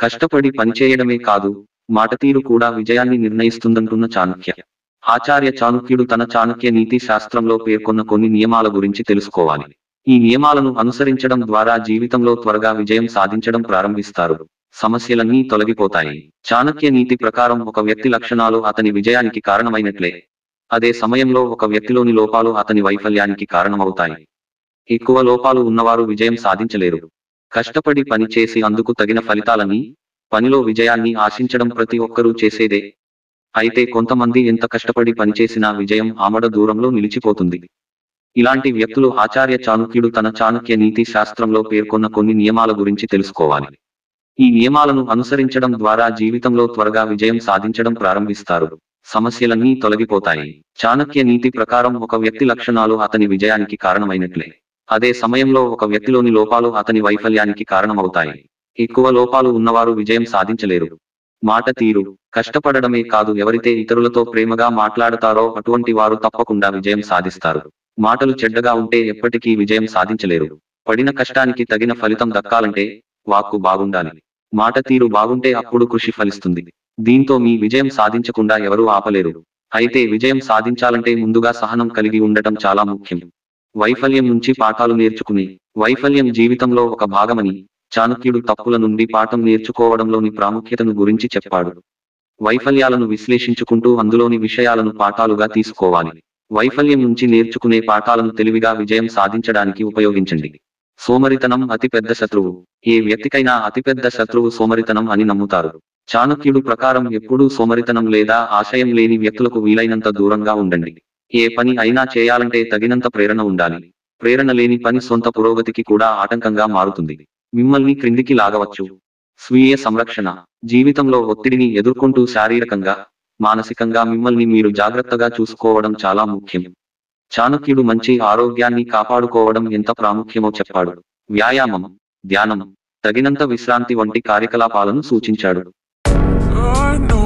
కష్టపడి పనిచేయడమే కాదు మాట తీరు కూడా విజయాన్ని నిర్ణయిస్తుందంటున్న చాణక్య ఆచార్య చాణక్యుడు తన చాణక్య నీతి శాస్త్రంలో పేర్కొన్న కొన్ని నియమాల గురించి తెలుసుకోవాలి ఈ నియమాలను అనుసరించడం ద్వారా జీవితంలో త్వరగా విజయం సాధించడం ప్రారంభిస్తారు సమస్యలన్నీ తొలగిపోతాయి చాణక్య నీతి ప్రకారం ఒక వ్యక్తి లక్షణాలు అతని విజయానికి కారణమైనట్లే అదే సమయంలో ఒక వ్యక్తిలోని లోపాలు అతని వైఫల్యానికి కారణమవుతాయి ఎక్కువ లోపాలు ఉన్నవారు విజయం సాధించలేరు కష్టపడి పని చేసి అందుకు తగిన ఫలితాలని పనిలో విజయాన్ని ఆశించడం ప్రతి ఒక్కరూ చేసేదే అయితే కొంతమంది ఎంత కష్టపడి పనిచేసినా విజయం ఆమడ దూరంలో నిలిచిపోతుంది ఇలాంటి వ్యక్తులు ఆచార్య చాణక్యుడు తన చాణక్య నీతి శాస్త్రంలో పేర్కొన్న కొన్ని నియమాల గురించి తెలుసుకోవాలి ఈ నియమాలను అనుసరించడం ద్వారా జీవితంలో త్వరగా విజయం సాధించడం ప్రారంభిస్తారు సమస్యలన్నీ తొలగిపోతాయి చాణక్య నీతి ప్రకారం ఒక వ్యక్తి లక్షణాలు అతని విజయానికి కారణమైనట్లే అదే సమయంలో ఒక వ్యక్తిలోని లోపాలు అతని వైఫల్యానికి కారణమవుతాయి ఎక్కువ లోపాలు ఉన్నవారు విజయం సాధించలేరు మాట తీరు కష్టపడడమే కాదు ఎవరైతే ఇతరులతో ప్రేమగా మాట్లాడతారో అటువంటి వారు తప్పకుండా విజయం సాధిస్తారు మాటలు చెడ్డగా ఉంటే ఎప్పటికీ విజయం సాధించలేరు పడిన కష్టానికి తగిన ఫలితం దక్కాలంటే వాక్కు బాగుండాలి మాట తీరు బాగుంటే అప్పుడు కృషి ఫలిస్తుంది దీంతో మీ విజయం సాధించకుండా ఎవరూ ఆపలేరు అయితే విజయం సాధించాలంటే ముందుగా సహనం కలిగి ఉండటం చాలా ముఖ్యం వైఫల్యం నుంచి పాఠాలు నేర్చుకుని వైఫల్యం జీవితంలో ఒక భాగమని చాణక్యుడు తప్పుల నుండి పాఠం నేర్చుకోవడంలోని ప్రాముఖ్యతను గురించి చెప్పాడు వైఫల్యాలను విశ్లేషించుకుంటూ అందులోని విషయాలను పాఠాలుగా తీసుకోవాలి వైఫల్యం నుంచి నేర్చుకునే పాఠాలను తెలివిగా విజయం సాధించడానికి ఉపయోగించండి సోమరితనం అతిపెద్ద శత్రువు ఏ వ్యక్తికైనా అతిపెద్ద శత్రువు సోమరితనం అని నమ్ముతారు చాణక్యుడు ప్రకారం ఎప్పుడూ సోమరితనం లేదా ఆశయం లేని వ్యక్తులకు వీలైనంత దూరంగా ఉండండి ఏ పని అయినా చేయాలంటే తగినంత ప్రేరణ ఉండాలి ప్రేరణ లేని పని సొంత పురోగతికి కూడా ఆటంకంగా మారుతుంది మిమ్మల్ని క్రిందికి లాగవచ్చు స్వీయ సంరక్షణ జీవితంలో ఒత్తిడిని ఎదుర్కొంటూ శారీరకంగా మానసికంగా మిమ్మల్ని మీరు జాగ్రత్తగా చూసుకోవడం చాలా ముఖ్యం చాణక్యుడు మంచి ఆరోగ్యాన్ని కాపాడుకోవడం ఎంత ప్రాముఖ్యమో చెప్పాడు వ్యాయామం ధ్యానం తగినంత విశ్రాంతి వంటి కార్యకలాపాలను సూచించాడు I know